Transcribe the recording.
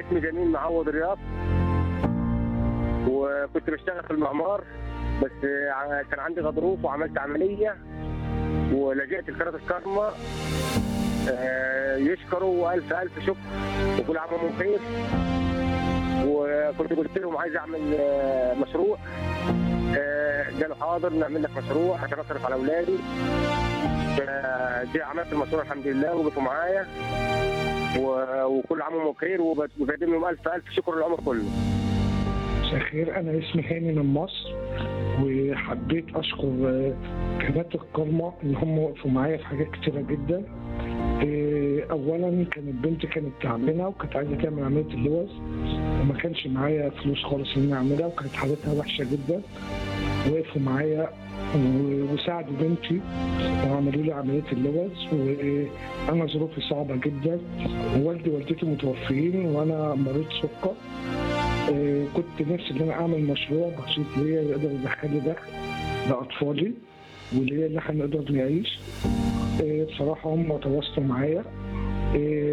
اسمي جميل معوض رياض وكنت بشتغل في المعمار بس ع- كان عندي غضروف وعملت عمليه ولجأت لقناه الكرمة آه، يشكروا والف الف شكر وكل عام وانتم بخير وكنت قلت لهم عايز اعمل آه، مشروع آه، قالوا حاضر نعمل لك مشروع عشان اصرف على اولادي فدي عملت المشروع الحمد لله وقفوا معايا و- وكل عام وانتم بخير وب- وبقدم لهم الف الف شكر العمر كله مساء الخير انا اسمي هاني من مصر وحبيت اشكر آه، قناه الكرمة ان هم وقفوا معايا في حاجات كتيره جدا آه، اولا كانت بنتي كانت تعبانه وكانت عايزه تعمل عمليه اللوز وما كانش معايا فلوس خالص ان انا اعملها وكانت حالتها وحشه جدا وقفوا معايا و- وساعدوا بنتي وعملوا لي عمليه اللوز وانا ظروفي صعبه جدا ووالدي ووالدتي متوفيين وانا مريض سكر آه، كنت نفسي ان انا اعمل مشروع بسيط ليا يقدر يدخل لي دخل لاطفالي وليا ان احنا نقدر نعيش آه، بصراحه هم تواصلوا معايا آه،